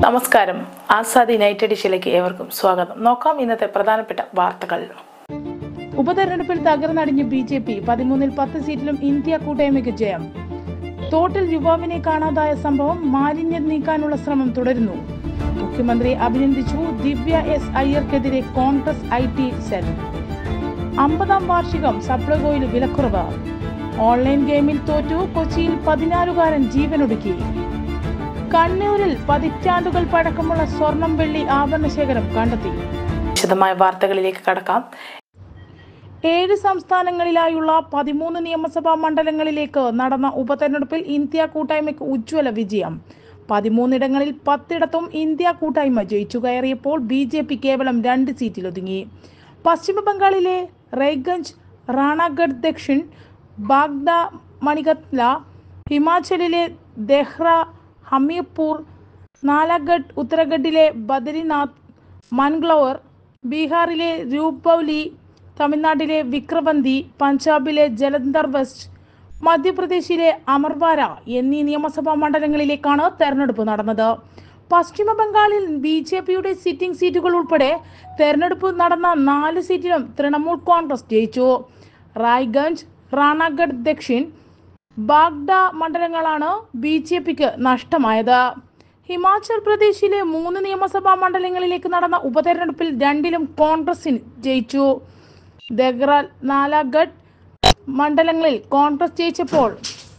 നമസ്കാരം ആസാദി നൈറ്റ് എഡിഷനിലേക്ക് ഏവർക്കും സ്വാഗതം നോക്കാം ഇന്നത്തെ പ്രധാനപ്പെട്ട വാർത്തകൾ ഉപതെരഞ്ഞെടുപ്പിൽ തകർന്നടിഞ്ഞ് ബി ജെ പി പതിമൂന്നിൽ പത്ത് സീറ്റിലും ഇന്ത്യ കൂട്ടായ്മയ്ക്ക് ജയം തോട്ടിൽ യുവാവിനെ കാണാതായ സംഭവം മാലിന്യം നീക്കാനുള്ള ശ്രമം തുടരുന്നു മുഖ്യമന്ത്രി അഭിനന്ദിച്ചു ദിവ്യ എസ് അയ്യർക്കെതിരെ കോൺഗ്രസ് ഐ ടി സെൽ അമ്പതാം വാർഷികം സപ്ലൈകോയിൽ വിലക്കുറവ് ഓൺലൈൻ ഗെയിമിൽ തോറ്റു കൊച്ചിയിൽ പതിനാലുകാരൻ ജീവനൊടുക്കി കണ്ണൂരിൽ പതിറ്റാണ്ടുകൾ പഴക്കമുള്ള സ്വർണം വെള്ളി ആഭരണ ശേഖരം കണ്ടെത്തി വിശദമായ വാർത്തകളിലേക്ക് കടക്കാം ഏഴ് സംസ്ഥാനങ്ങളിലായുള്ള പതിമൂന്ന് നിയമസഭാ മണ്ഡലങ്ങളിലേക്ക് നടന്ന ഉപതെരഞ്ഞെടുപ്പിൽ ഇന്ത്യ കൂട്ടായ്മയ്ക്ക് ഉജ്ജ്വല വിജയം പതിമൂന്നിടങ്ങളിൽ പത്തിടത്തും ഇന്ത്യ കൂട്ടായ്മ ജയിച്ചു കയറിയപ്പോൾ ബി ജെ പി കേവലം രണ്ട് സീറ്റിലൊതുങ്ങി പശ്ചിമ ബംഗാളിലെ റൈഗഞ്ച് റാണാഗഡ് ദക്ഷിൺ ബാഗ്ദ മണികത്ല ഹിമാചലിലെ ദെഹ്റ ഹമീർപൂർ നാലാഗഡ് ഉത്തരാഖണ്ഡിലെ ബദരിനാഥ് മൻഗ്ലൗർ ബീഹാറിലെ രൂപൌലി തമിഴ്നാട്ടിലെ വിക്രവന്തി പഞ്ചാബിലെ ജലന്ധർ വെസ്റ്റ് മധ്യപ്രദേശിലെ അമർവാര എന്നീ നിയമസഭാ മണ്ഡലങ്ങളിലേക്കാണ് തെരഞ്ഞെടുപ്പ് നടന്നത് പശ്ചിമ ബംഗാളിൽ ബി ജെ പിയുടെ സിറ്റിംഗ് സീറ്റുകൾ ഉൾപ്പെടെ തെരഞ്ഞെടുപ്പ് നടന്ന നാല് സീറ്റിലും തൃണമൂൽ കോൺഗ്രസ് ജയിച്ചു റായ്ഗഞ്ച് റാണാഗഡ് ദക്ഷിൺ ബാഗ്ഡ മണ്ഡലങ്ങളാണ് ബി ജെ പിക്ക് നഷ്ടമായത് ഹിമാചൽ പ്രദേശിലെ മൂന്ന് നിയമസഭാ മണ്ഡലങ്ങളിലേക്ക് നടന്ന ഉപതെരഞ്ഞെടുപ്പിൽ രണ്ടിലും കോൺഗ്രസിന് ജയിച്ചു ദഗ്ര നാലാഗഡ് മണ്ഡലങ്ങളിൽ കോൺഗ്രസ് ജയിച്ചപ്പോൾ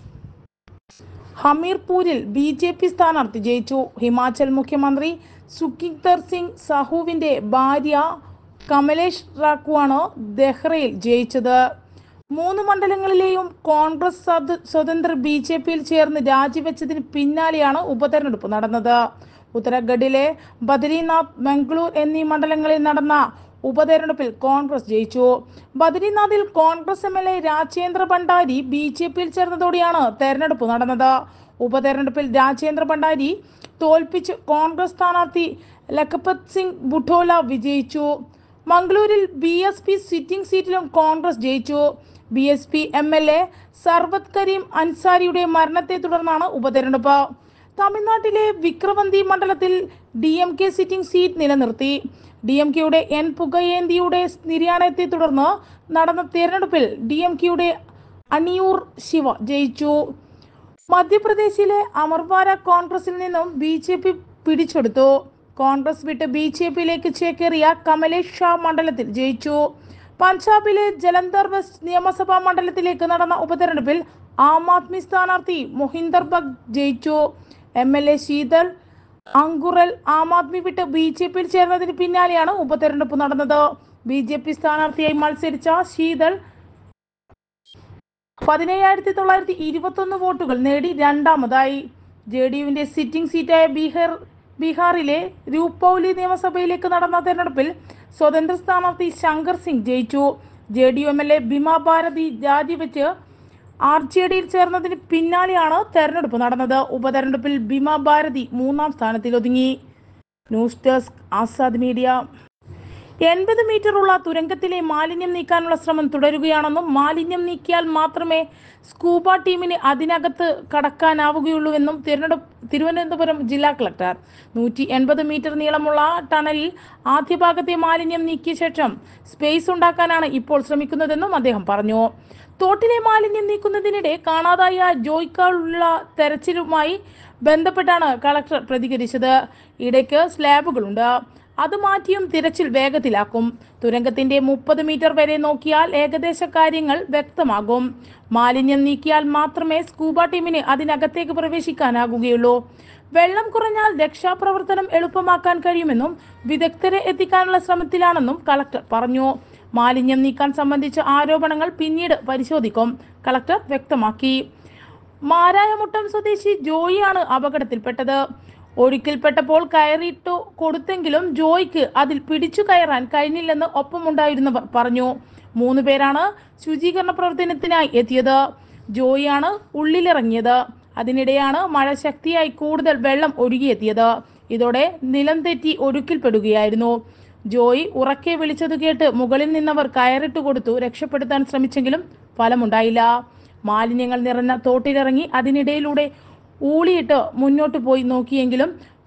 ഹമീർപൂരിൽ ബി ജെ പി സ്ഥാനാർത്ഥി ജയിച്ചു ഹിമാചൽ മുഖ്യമന്ത്രി സുഖിന്ദർ സിംഗ് സാഹുവിന്റെ ഭാര്യ കമലേഷ് റാക്കുവാണ് ദെഹ്റയിൽ ജയിച്ചത് മൂന്ന് മണ്ഡലങ്ങളിലെയും കോൺഗ്രസ് സ്വത- സ്വതന്ത്ര ബി ജെ പിയിൽ ചേർന്ന് രാജിവെച്ചതിന് പിന്നാലെയാണ് ഉപതെരഞ്ഞെടുപ്പ് നടന്നത് ഉത്തരാഖണ്ഡിലെ ബദരിനാഥ് മംഗളൂർ എന്നീ മണ്ഡലങ്ങളിൽ നടന്ന ഉപതെരഞ്ഞെടുപ്പിൽ കോൺഗ്രസ് ജയിച്ചു ബദരിനാഥിൽ Congress M L A Rajendra Bhandari B J പിയിൽ ചേർന്നതോടെയാണ് തെരഞ്ഞെടുപ്പ് നടന്നത് ഉപതെരഞ്ഞെടുപ്പിൽ രാജേന്ദ്ര ഭണ്ഡാരി തോൽപ്പിച്ച് കോൺഗ്രസ് സ്ഥാനാർത്ഥി ലഖപത് സിംഗ് ബുട്ടോല വിജയിച്ചു മംഗളൂരിൽ ബി എസ് പി സിറ്റിംഗ് സീറ്റിലും കോൺഗ്രസ് ജയിച്ചു B S P M L A Sarwat Karim അൻസാരിയുടെ മരണത്തെ തുടർന്നാണ് ഉപതെരഞ്ഞെടുപ്പ് തമിഴ്നാട്ടിലെ വിക്രവന്തി മണ്ഡലത്തിൽ D M K sitting seat നിലനിർത്തി ഡി എം കെയുടെ എൻ പുകയേന്തിയുടെ നിര്യാണത്തെ തുടർന്ന് നടന്ന തെരഞ്ഞെടുപ്പിൽ ഡി എം കെയുടെ അണിയൂർ ശിവ ജയിച്ചു മധ്യപ്രദേശിലെ അമർവാര കോൺഗ്രസിൽ നിന്നും ബി ജെ പി പിടിച്ചെടുത്തു കോൺഗ്രസ് വിട്ട് ബി ജെ പിയിലേക്ക് ചേക്കേറിയ കമലേഷ് ഷാ മണ്ഡലത്തിൽ ജയിച്ചു പഞ്ചാബിലെ ജലന്ധർ വെസ്റ്റ് നിയമസഭാ മണ്ഡലത്തിലേക്ക് നടന്ന ഉപതെരഞ്ഞെടുപ്പിൽ ആം ആദ്മി സ്ഥാനാർത്ഥി മൊഹിന്ദർ ബഗ് ജയിച്ചു M L A Sheetal Angural Aam Aadmi വിട്ട് ബി ജെ പിയിൽ ചേർന്നതിന് പിന്നാലെയാണ് ഉപതെരഞ്ഞെടുപ്പ് നടന്നത് ബി ജെ പി സ്ഥാനാർത്ഥിയായി മത്സരിച്ച ശീതൽ പതിനയ്യായിരത്തി തൊള്ളായിരത്തി ഇരുപത്തൊന്ന് വോട്ടുകൾ നേടി രണ്ടാമതായി ജെ ഡി യുവിന്റെ സിറ്റിംഗ് സീറ്റായ ബീഹാർ ബീഹാറിലെ രൂപൌലി നിയമസഭയിലേക്ക് നടന്ന തെരഞ്ഞെടുപ്പിൽ സ്വതന്ത്ര സ്ഥാനാർത്ഥി ശങ്കർ സിംഗ് ജയിച്ചു J D U M L A Bima Bharti രാജിവെച്ച് ആർ ജെ ഡിയിൽ ചേർന്നതിന് പിന്നാലെയാണ് തെരഞ്ഞെടുപ്പ് നടന്നത് ഉപതെരഞ്ഞെടുപ്പിൽ ബിമ ഭാരതി മൂന്നാം സ്ഥാനത്തിലൊതുങ്ങി ന്യൂസ് ഡെസ്ക് ആസാദ് മീഡിയ എൺപത് മീറ്ററുള്ള തുരങ്കത്തിലെ മാലിന്യം നീക്കാനുള്ള ശ്രമം തുടരുകയാണെന്നും മാലിന്യം നീക്കിയാൽ മാത്രമേ സ്കൂബ ടീമിന് അതിനകത്ത് കടക്കാനാവുകയുള്ളൂവെന്നും തിരുവനന്ത തിരുവനന്തപുരം ജില്ലാ കളക്ടർ നൂറ്റി എൺപത് മീറ്റർ നീളമുള്ള ടണലിൽ ആദ്യ ഭാഗത്തെ മാലിന്യം നീക്കിയ ശേഷം സ്പേസ് ഉണ്ടാക്കാനാണ് ഇപ്പോൾ ശ്രമിക്കുന്നതെന്നും അദ്ദേഹം പറഞ്ഞു തോട്ടിലെ മാലിന്യം നീക്കുന്നതിനിടെ കാണാതായ ജോയ്ക്കാളുള്ള തെരച്ചിലുമായി ബന്ധപ്പെട്ടാണ് കളക്ടർ പ്രതികരിച്ചത് ഇടയ്ക്ക് സ്ലാബുകളുണ്ട് അത് മാറ്റിയും തിരച്ചിൽ വേഗത്തിലാക്കും തുരങ്കത്തിന്റെ മുപ്പത് മീറ്റർ വരെ നോക്കിയാൽ ഏകദേശ കാര്യങ്ങൾ വ്യക്തമാകും മാലിന്യം നീക്കിയാൽ മാത്രമേ സ്കൂബ ടീമിന് അതിനകത്തേക്ക് പ്രവേശിക്കാനാകുകയുള്ളൂ വെള്ളം കുറഞ്ഞാൽ രക്ഷാപ്രവർത്തനം എളുപ്പമാക്കാൻ കഴിയുമെന്നും വിദഗ്ധരെ എത്തിക്കാനുള്ള ശ്രമത്തിലാണെന്നും കളക്ടർ പറഞ്ഞു മാലിന്യം നീക്കാൻ സംബന്ധിച്ച ആരോപണങ്ങൾ പിന്നീട് പരിശോധിക്കും കളക്ടർ വ്യക്തമാക്കി മാരായമുട്ടം സ്വദേശി ജോയിയാണ് അപകടത്തിൽപ്പെട്ടത് ഒഴുക്കിൽപ്പെട്ടപ്പോൾ കയറിയിട്ടു കൊടുത്തെങ്കിലും ജോയ്ക്ക് അതിൽ പിടിച്ചു കയറാൻ കഴിഞ്ഞില്ലെന്ന് ഒപ്പമുണ്ടായിരുന്നവർ പറഞ്ഞു മൂന്ന് പേരാണ് ശുചീകരണ പ്രവർത്തനത്തിനായി എത്തിയത് ജോയിയാണ് ഉള്ളിലിറങ്ങിയത് അതിനിടെയാണ് മഴ ശക്തിയായി കൂടുതൽ വെള്ളം ഒഴുകിയെത്തിയത് ഇതോടെ നിലം തെറ്റി ഒഴുക്കിൽപ്പെടുകയായിരുന്നു ജോയി ഉറക്കെ വിളിച്ചത് കേട്ട് മുകളിൽ നിന്നവർ കയറിട്ട് കൊടുത്തു രക്ഷപ്പെടുത്താൻ ശ്രമിച്ചെങ്കിലും ഫലമുണ്ടായില്ല മാലിന്യങ്ങൾ നിറഞ്ഞ തോട്ടിലിറങ്ങി അതിനിടയിലൂടെ ഊളിയിട്ട് മുന്നോട്ട് പോയി നോക്കിയെങ്കിലും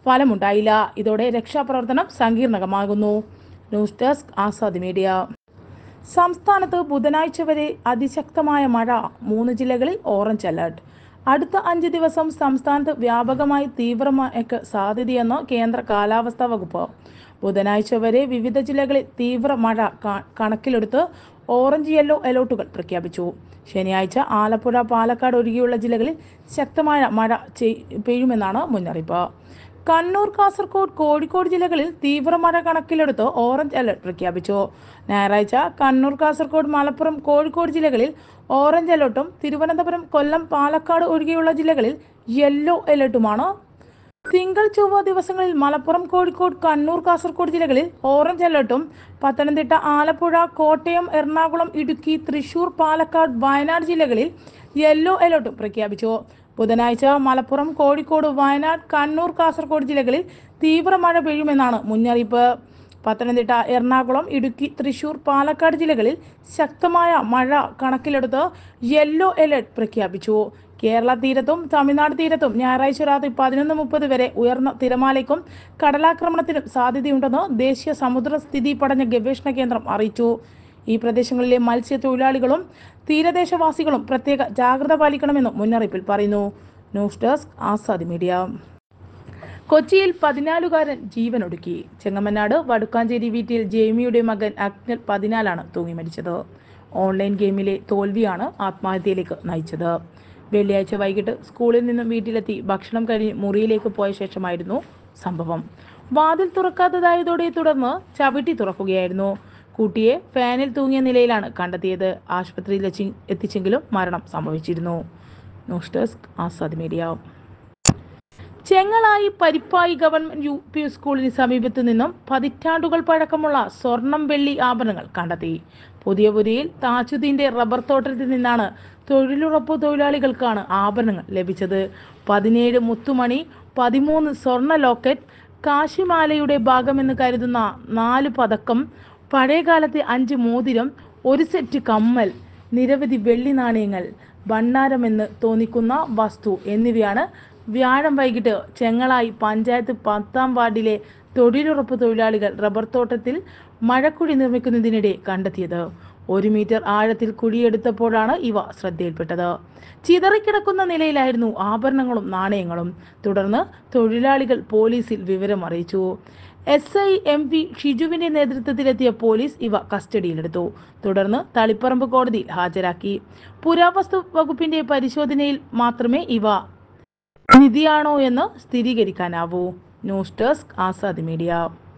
ഫലമുണ്ടായില്ല ഇതോടെ രക്ഷാപ്രവർത്തനം സങ്കീർണമാകുന്നു ന്യൂസ് ഡെസ്ക് ആസാദ് മീഡിയ സംസ്ഥാനത്ത് ബുധനാഴ്ച വരെ അതിശക്തമായ മഴ മൂന്ന് ജില്ലകളിൽ ഓറഞ്ച് അലർട്ട് അടുത്ത അഞ്ച് ദിവസം സംസ്ഥാനത്ത് വ്യാപകമായി തീവ്രമഴയ്ക്ക് സാധ്യതയെന്ന് കേന്ദ്ര കാലാവസ്ഥാ വകുപ്പ് ബുധനാഴ്ച വരെ വിവിധ ജില്ലകളിൽ തീവ്ര മഴ ക- കണക്കിലെടുത്ത് ഓറഞ്ച് യെല്ലോ അലേർട്ടുകൾ പ്രഖ്യാപിച്ചു ശനിയാഴ്ച ആലപ്പുഴ പാലക്കാട് ഒഴികെയുള്ള ജില്ലകളിൽ ശക്തമായ മഴ ചെയ്- പെയ്യുമെന്നാണ് മുന്നറിയിപ്പ് കണ്ണൂർ കാസർഗോഡ് കോഴിക്കോട് ജില്ലകളിൽ തീവ്രമഴ കണക്കിലെടുത്ത് ഓറഞ്ച് അലർട്ട് പ്രഖ്യാപിച്ചു ഞായറാഴ്ച കണ്ണൂർ കാസർഗോഡ് മലപ്പുറം കോഴിക്കോട് ജില്ലകളിൽ ഓറഞ്ച് അലർട്ടും തിരുവനന്തപുരം കൊല്ലം പാലക്കാട് ഒഴികെയുള്ള ജില്ലകളിൽ യെല്ലോ അലർട്ടുമാണ് തിങ്കൾ ചൊവ്വ ദിവസങ്ങളിൽ മലപ്പുറം കോഴിക്കോട് കണ്ണൂർ കാസർഗോഡ് ജില്ലകളിൽ ഓറഞ്ച് അലർട്ടും പത്തനംതിട്ട ആലപ്പുഴ കോട്ടയം എറണാകുളം ഇടുക്കി തൃശൂർ പാലക്കാട് വയനാട് ജില്ലകളിൽ യെല്ലോ അലർട്ടും പ്രഖ്യാപിച്ചു ബുധനാഴ്ച മലപ്പുറം കോഴിക്കോട് വയനാട് കണ്ണൂർ കാസർഗോഡ് ജില്ലകളിൽ തീവ്ര മഴ പെയ്യുമെന്നാണ് മുന്നറിയിപ്പ് പത്തനംതിട്ട എറണാകുളം ഇടുക്കി തൃശൂർ പാലക്കാട് ജില്ലകളിൽ ശക്തമായ മഴ കണക്കിലെടുത്ത് യെല്ലോ അലർട്ട് പ്രഖ്യാപിച്ചു കേരള തീരത്തും തമിഴ്നാട് തീരത്തും ഞായറാഴ്ച രാത്രി പതിനൊന്ന് മുപ്പത് വരെ ഉയർന്ന തിരമാലയ്ക്കും കടലാക്രമണത്തിനും സാധ്യതയുണ്ടെന്ന് ദേശീയ സമുദ്ര സ്ഥിതി പഠന ഗവേഷണ കേന്ദ്രം അറിയിച്ചു ഈ പ്രദേശങ്ങളിലെ മത്സ്യത്തൊഴിലാളികളും തീരദേശവാസികളും പ്രത്യേക ജാഗ്രത പാലിക്കണമെന്നും മുന്നറിയിപ്പിൽ പറയുന്നു ന്യൂസ് ഡെസ്ക് ആസാദ് മീഡിയ കൊച്ചിയിൽ പതിനാലുകാരൻ ജീവനൊടുക്കി ചെങ്ങമനാട് വടുക്കാഞ്ചേരി വീട്ടിൽ ജെയ്മിയുടെ മകൻ അഗ്നൽ പതിനാലാണ് തൂങ്ങി മരിച്ചത് ഓൺലൈൻ ഗെയിമിലെ തോൽവിയാണ് ആത്മഹത്യയിലേക്ക് നയിച്ചത് വെള്ളിയാഴ്ച വൈകിട്ട് സ്കൂളിൽ നിന്നും വീട്ടിലെത്തി ഭക്ഷണം കഴിഞ്ഞ് മുറിയിലേക്ക് പോയ ശേഷമായിരുന്നു സംഭവം വാതിൽ തുറക്കാത്തതായതോടെ തുടർന്ന് ചവിട്ടി തുറക്കുകയായിരുന്നു കുട്ടിയെ ഫാനിൽ തൂങ്ങിയ നിലയിലാണ് കണ്ടെത്തിയത് ആശുപത്രിയിൽ എത്തി എത്തിച്ചെങ്കിലും മരണം സംഭവിച്ചിരുന്നു news desk Azad media Chengalayi Parippayi government U P സ്കൂളിന് സമീപത്തു നിന്നും പതിറ്റാണ്ടുകൾ പഴക്കമുള്ള സ്വർണം വെള്ളി ആഭരണങ്ങൾ കണ്ടെത്തി പുതിയപുരിയിൽ താജുദ്ദീന്റെ റബ്ബർ തോട്ടത്തിൽ നിന്നാണ് തൊഴിലുറപ്പ് തൊഴിലാളികൾക്കാണ് ആഭരണങ്ങൾ ലഭിച്ചത് പതിനേഴ് മുത്തുമണി പതിമൂന്ന് സ്വർണ്ണ ലോക്കറ്റ് കാശിമാലയുടെ ഭാഗമെന്ന് കരുതുന്ന നാല് പതക്കം പഴയകാലത്തെ അഞ്ച് മോതിരം ഒരു സെറ്റ് കമ്മൽ നിരവധി വെള്ളി നാണയങ്ങൾ ഭണ്ഡാരമെന്ന് തോന്നിക്കുന്ന വസ്തു എന്നിവയാണ് വ്യാഴം വൈകിട്ട് ചെങ്ങളായി പഞ്ചായത്ത് പത്താം വാർഡിലെ തൊഴിലുറപ്പ് തൊഴിലാളികൾ റബ്ബർ തോട്ടത്തിൽ മഴക്കുഴി നിർമ്മിക്കുന്നതിനിടെ കണ്ടെത്തിയത് ഒരു മീറ്റർ ആഴത്തിൽ കുഴിയെടുത്തപ്പോഴാണ് ഇവ ശ്രദ്ധയിൽപ്പെട്ടത് ചിതറിക്കിടക്കുന്ന നിലയിലായിരുന്നു ആഭരണങ്ങളും നാണയങ്ങളും തുടർന്ന് തൊഴിലാളികൾ പോലീസിൽ വിവരം അറിയിച്ചു എസ് ഐ എം പി ഷിജുവിന്റെ നേതൃത്വത്തിലെത്തിയ പോലീസ് ഇവ കസ്റ്റഡിയിലെടുത്തു തുടർന്ന് തളിപ്പറമ്പ് കോടതിയിൽ ഹാജരാക്കി പുരാവസ്തു വകുപ്പിന്റെ പരിശോധനയിൽ മാത്രമേ ഇവ നിധിയാണോ എന്ന് സ്ഥിരീകരിക്കാനാവൂ ന്യൂസ് ഡെസ്ക് ആസാദ് മീഡിയ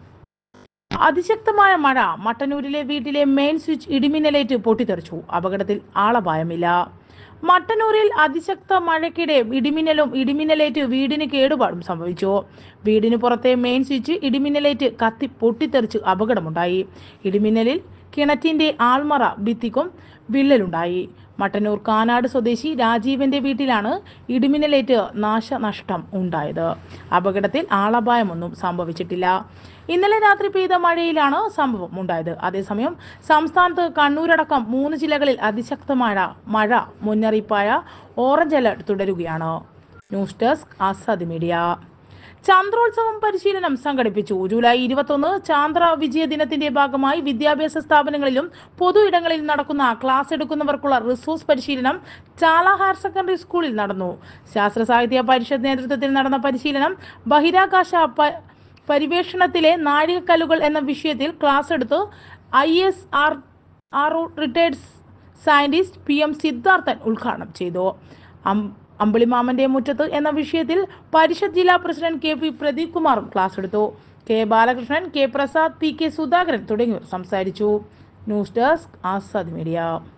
അതിശക്തമായ മഴ മട്ടന്നൂരിലെ വീട്ടിലെ മെയിൻ സ്വിച്ച് ഇടിമിന്നലേറ്റ് പൊട്ടിത്തെറിച്ചു അപകടത്തിൽ ആളപായമില്ല മട്ടന്നൂരിൽ അതിശക്ത മഴയ്ക്കിടെ ഇടിമിന്നലും ഇടിമിന്നലേറ്റ് വീടിന് കേടുപാടും സംഭവിച്ചു വീടിന് പുറത്തെ മെയിൻ സ്വിച്ച് ഇടിമിന്നലേറ്റ് കത്തി പൊട്ടിത്തെറിച്ച് അപകടമുണ്ടായി ഇടിമിന്നലിൽ കിണറ്റിന്റെ ആൾമറ ഭിത്തിക്കും വിള്ളലുണ്ടായി മട്ടന്നൂർ കാനാട് സ്വദേശി രാജീവന്റെ വീട്ടിലാണ് ഇടിമിന്നലേറ്റ് നാശനഷ്ടം ഉണ്ടായത് അപകടത്തിൽ ആളപായമൊന്നും സംഭവിച്ചിട്ടില്ല ഇന്നലെ രാത്രി പെയ്ത മഴയിലാണ് സംഭവം ഉണ്ടായത് അതേസമയം സംസ്ഥാനത്ത് കണ്ണൂരടക്കം മൂന്ന് ജില്ലകളിൽ അതിശക്തമായ മഴ മുന്നറിയിപ്പായ ഓറഞ്ച് അലർട്ട് തുടരുകയാണ് ന്യൂസ് ഡെസ്ക് ആസാദ് മീഡിയ ചന്ദ്രോത്സവം പരിശീലനം സംഘടിപ്പിച്ചു ജൂലൈ ഇരുപത്തൊന്ന് ചാന്ദ്ര വിജയ ദിനത്തിന്റെ ഭാഗമായി വിദ്യാഭ്യാസ സ്ഥാപനങ്ങളിലും പൊതു ഇടങ്ങളിൽ നടക്കുന്ന ക്ലാസ് എടുക്കുന്നവർക്കുള്ള റിസോഴ്സ് പരിശീലനം ചാല ഹയർ സെക്കൻഡറി സ്കൂളിൽ നടന്നു ശാസ്ത്ര സാഹിത്യ പരിഷത്ത് നേതൃത്വത്തിൽ നടന്ന പരിശീലനം ബഹിരാകാശ പ- പരിവേഷണത്തിലെ നാഴികക്കല്ലുകൾ എന്ന വിഷയത്തിൽ ക്ലാസ് എടുത്ത് I S R R retired scientist P M Siddharthan ഉദ്ഘാടനം ചെയ്തു അം- അമ്പിളിമാമന്റെ മുറ്റത്ത് എന്ന വിഷയത്തിൽ പരിഷത്ത് ജില്ലാ പ്രസിഡന്റ് കെ പി പ്രദീപ് കുമാറും ക്ലാസ് എടുത്തു K Balakrishnan K Prasad P K Sudhakaran തുടങ്ങിയവർ സംസാരിച്ചു ന്യൂസ് ഡെസ്ക് ആസാദ് മീഡിയ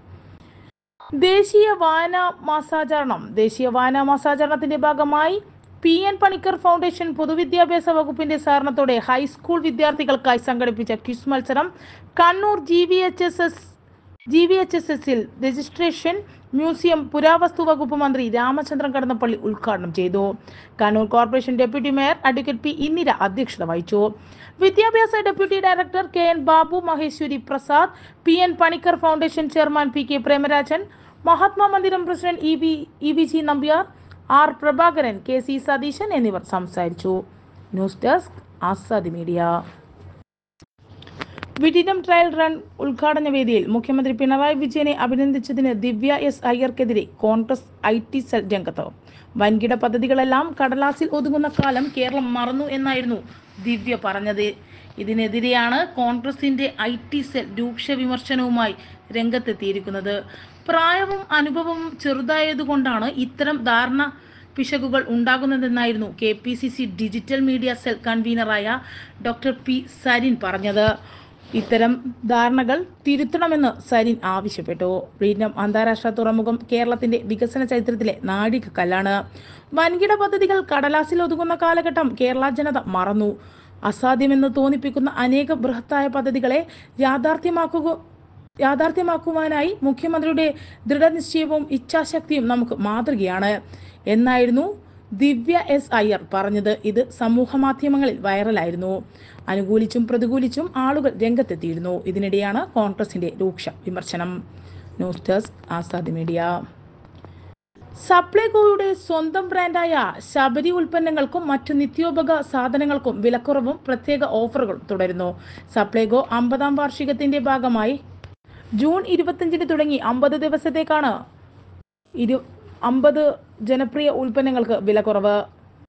ദേശീയ വായനാ മാസാചരണം ദേശീയ വായനാ മാസാചരണത്തിന്റെ ഭാഗമായി പി എൻ പണിക്കർ ഫൗണ്ടേഷൻ പൊതുവിദ്യാഭ്യാസ വകുപ്പിന്റെ സഹകരണത്തോടെ ഹൈസ്കൂൾ വിദ്യാർത്ഥികൾക്കായി സംഘടിപ്പിച്ച ക്വിസ് മത്സരം Kannur G V H S S G V H S എസിൽ രജിസ്ട്രേഷൻ മ്യൂസിയം പുരാവസ്തു വകുപ്പ് മന്ത്രി രാമചന്ദ്രൻ കടന്നപ്പള്ളി ഉദ്ഘാടനം ചെയ്തു Kannur corporation deputy mayor advocate P Indira അധ്യക്ഷത വഹിച്ചു വിദ്യാഭ്യാസ deputy director K N Babu Maheshwari Prasad P N Panicker foundation chairman P K Premarajan Mahatma Mandiram president E V E V G Nambiar R Prabhakaran K C Satheesan എന്നിവർ സംസാരിച്ചു news desk Azadi media വിഡിനം trial run ഉദ്ഘാടന വേദിയിൽ മുഖ്യമന്ത്രി പിണറായി വിജയനെ അഭിനന്ദിച്ചതിന് ദിവ്യ എസ് അയ്യർക്കെതിരെ കോൺഗ്രസ് ഐ ടി സെൽ രംഗത്ത് വൻകിട പദ്ധതികളെല്ലാം കടലാസിൽ ഒതുങ്ങുന്ന കാലം കേരളം മറന്നു എന്നായിരുന്നു ദിവ്യ പറഞ്ഞത് ഇതിനെതിരെയാണ് കോൺഗ്രസിന്റെ ഐ ടി സെൽ രൂക്ഷ വിമർശനവുമായി രംഗത്തെത്തിയിരിക്കുന്നത് പ്രായവും അനുഭവവും ചെറുതായതുകൊണ്ടാണ് ഇത്തരം ധാരണ പിശകുകൾ ഉണ്ടാകുന്നതെന്നായിരുന്നു K P C C digital media cell കൺവീനറായ ഡോക്ടർ പി സരിൻ പറഞ്ഞത് ഇത്തരം ധാരണകൾ തിരുത്തണമെന്ന് സരിൻ ആവശ്യപ്പെട്ടു വീണ്ടും അന്താരാഷ്ട്ര തുറമുഖം കേരളത്തിന്റെ വികസന ചരിത്രത്തിലെ നാഴികക്കല്ലാണ് വൻകിട പദ്ധതികൾ കടലാസിൽ ഒതുങ്ങുന്ന കാലഘട്ടം കേരള ജനത മറന്നു അസാധ്യമെന്ന് തോന്നിപ്പിക്കുന്ന അനേക ബൃഹത്തായ പദ്ധതികളെ യാഥാർത്ഥ്യമാക്കുക യാഥാർത്ഥ്യമാക്കുവാനായി മുഖ്യമന്ത്രിയുടെ ദൃഢനിശ്ചയവും ഇച്ഛാശക്തിയും നമുക്ക് മാതൃകയാണ് എന്നായിരുന്നു ദിവ്യ എസ് അയ്യർ പറഞ്ഞത് ഇത് സമൂഹ മാധ്യമങ്ങളിൽ വൈറലായിരുന്നു അനുകൂലിച്ചും പ്രതികൂലിച്ചും ആളുകൾ രംഗത്തെത്തിയിരുന്നു ഇതിനിടെയാണ് കോൺഗ്രസിന്റെ രൂക്ഷ വിമർശനം ന്യൂസ് ഡെസ്ക് ആസാദ് മീഡിയ സപ്ലൈകോയുടെ സ്വന്തം ബ്രാൻഡായ ശബരി ഉൽപ്പന്നങ്ങൾക്കും മറ്റു നിത്യോപക സാധനങ്ങൾക്കും വിലക്കുറവും പ്രത്യേക ഓഫറുകളും തുടരുന്നു സപ്ലൈകോ അമ്പതാം വാർഷികത്തിന്റെ ഭാഗമായി ജൂൺ ഇരുപത്തിയഞ്ചിന് തുടങ്ങി അമ്പത് ദിവസത്തേക്കാണ് ഇരു അമ്പത് ജനപ്രിയ ഉൽപ്പന്നങ്ങൾക്ക് വിലക്കുറവ്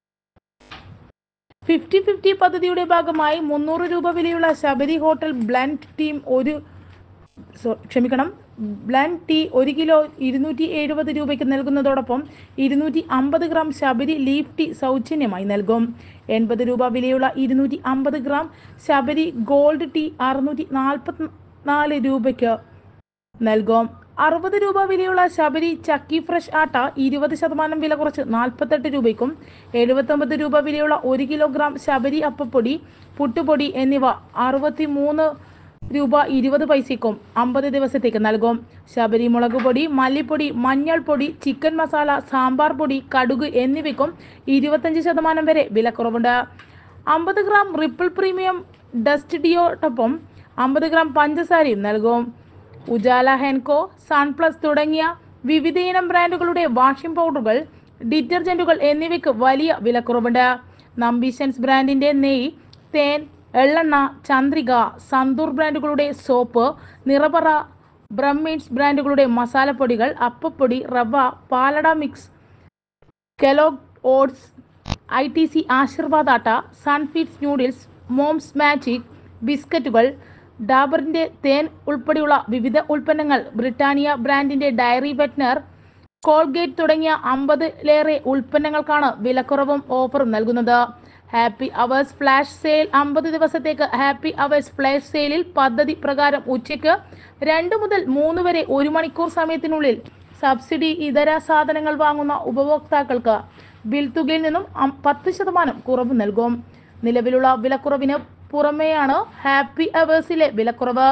ഫിഫ്റ്റി ഫിഫ്റ്റി പദ്ധതിയുടെ ഭാഗമായി മുന്നൂറ് രൂപ വിലയുള്ള ശബരി ഹോട്ടൽ ബ്ലൻഡ് ടീം ഒരു സോ- ക്ഷമിക്കണം ബ്ലൻഡ് ടീ ഒരു കിലോ ഇരുന്നൂറ്റി എഴുപത് രൂപയ്ക്ക് നൽകുന്നതോടൊപ്പം ഇരുന്നൂറ്റി അമ്പത് ഗ്രാം ശബരി ലീഫ് ടീ സൗജന്യമായി നൽകും എൺപത് രൂപ വിലയുള്ള ഇരുന്നൂറ്റി അമ്പത് ഗ്രാം ശബരി ഗോൾഡ് ടീ അറുന്നൂറ്റി നാൽപ്പത്തി നാല് രൂപയ്ക്ക് നൽകും അറുപത് രൂപ വിലയുള്ള ശബരി ചക്കി ഫ്രഷ് ആട്ട ഇരുപത് ശതമാനം വില കുറച്ച് നാൽപ്പത്തെട്ട് രൂപയ്ക്കും എഴുപത്തൊമ്പത് രൂപ വിലയുള്ള ഒരു കിലോഗ്രാം ശബരി അപ്പപ്പൊടി പുട്ടുപൊടി എന്നിവ അറുപത്തി മൂന്ന് രൂപ ഇരുപത് പൈസയ്ക്കും അമ്പത് ദിവസത്തേക്ക് നൽകും ശബരി മുളക് പൊടി മല്ലിപ്പൊടി മഞ്ഞൾപ്പൊടി ചിക്കൻ മസാല സാമ്പാർ പൊടി കടുക് എന്നിവയ്ക്കും ഇരുപത്തഞ്ച് ശതമാനം വരെ വിലക്കുറവുണ്ട് അമ്പത് ഗ്രാം റിപ്പിൾ പ്രീമിയം ഡസ്റ്റ് ഡിയോടൊപ്പം അമ്പത് ഗ്രാം പഞ്ചസാരയും നൽകും ഉജാല ഹെൻകോ സൺപ്ലസ് തുടങ്ങിയ വിവിധയിനം ബ്രാൻഡുകളുടെ വാഷിംഗ് പൗഡറുകൾ ഡിറ്റർജന്റുകൾ എന്നിവയ്ക്ക് വലിയ വിലക്കുറവുണ്ട് നമ്പീഷൻസ് ബ്രാൻഡിന്റെ നെയ്യ് തേൻ എള്ളെണ്ണ ചന്ദ്രിക സന്തൂർ ബ്രാൻഡുകളുടെ സോപ്പ് നിറപറ ബ്രഹ്മീൻസ് ബ്രാൻഡുകളുടെ മസാലപ്പൊടികൾ അപ്പപ്പൊടി റവ പാലട mix Kellogg oats I T C Aashirvaad atta Sunfeeds noodles Mom's magic ബിസ്ക്കറ്റുകൾ ഡാബറിന്റെ തേൻ ഉൾപ്പെടെയുള്ള വിവിധ ഉൽപ്പന്നങ്ങൾ ബ്രിട്ടാനിയ ബ്രാൻഡിന്റെ ഡയറി വെറ്റ്നർ കോൾഗേറ്റ് തുടങ്ങിയ അമ്പതിലേറെ ഉൽപ്പന്നങ്ങൾക്കാണ് വിലക്കുറവും ഓഫറും നൽകുന്നത് ഹാപ്പി അവേഴ്സ് ഫ്ലാഷ് സെയിൽ അമ്പത് ദിവസത്തേക്ക് ഹാപ്പി അവേഴ്സ് ഫ്ലാഷ് സെയിലിൽ പദ്ധതി പ്രകാരം ഉച്ചയ്ക്ക് രണ്ട് മുതൽ മൂന്ന് വരെ ഒരു മണിക്കൂർ സമയത്തിനുള്ളിൽ സബ്സിഡി ഇതര സാധനങ്ങൾ വാങ്ങുന്ന ഉപഭോക്താക്കൾക്ക് ബിൽ തുകയിൽ നിന്നും അം- പത്ത് ശതമാനം കുറവ് നൽകും നിലവിലുള്ള വിലക്കുറവിന് പുറമെയാണ് ഹാപ്പി അവേഴ്സിലെ വിലക്കുറവ്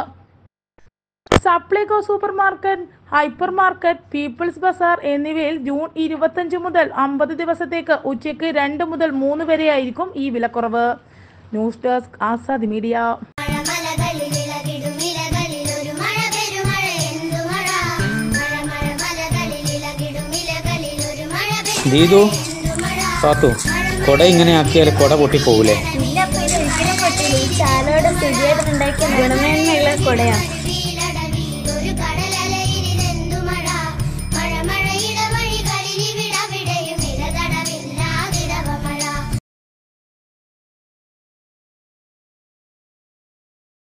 Supplyco super market hyper market people's ബസാർ എന്നിവയിൽ ജൂൺ ഇരുപത്തഞ്ച് മുതൽ അമ്പത് ദിവസത്തേക്ക് ഉച്ചയ്ക്ക് രണ്ട് മുതൽ മൂന്ന് വരെയായിരിക്കും ഈ വിലക്കുറവ് ന്യൂസ് ഡെസ്ക് ആസാദ് മീഡിയ മഴമലകളിലിളകിടും ഇലകളിൽ ഒരു മഴ പെരുമഴ എന്തു മഴ മഴ മഴ മലകളിലിളകിടും ഇലകളിൽ ഒരു മഴ ദീദു പെരുമഴ മഴ സാത്തു കൊട ഇങ്ങനെ ആക്കിയാൽ കൊട പൊട്ടിപ്പോകൂലേ ഇല്ല അപ്പൊ ഇത് ഒരിക്കലും പറ്റില്ല ഈ ചാലോടെ സ്ഥിതിയായിട്ട് ഉണ്ടാക്കിയ ഗുണമേന്മയുള്ള കൊടയാണ്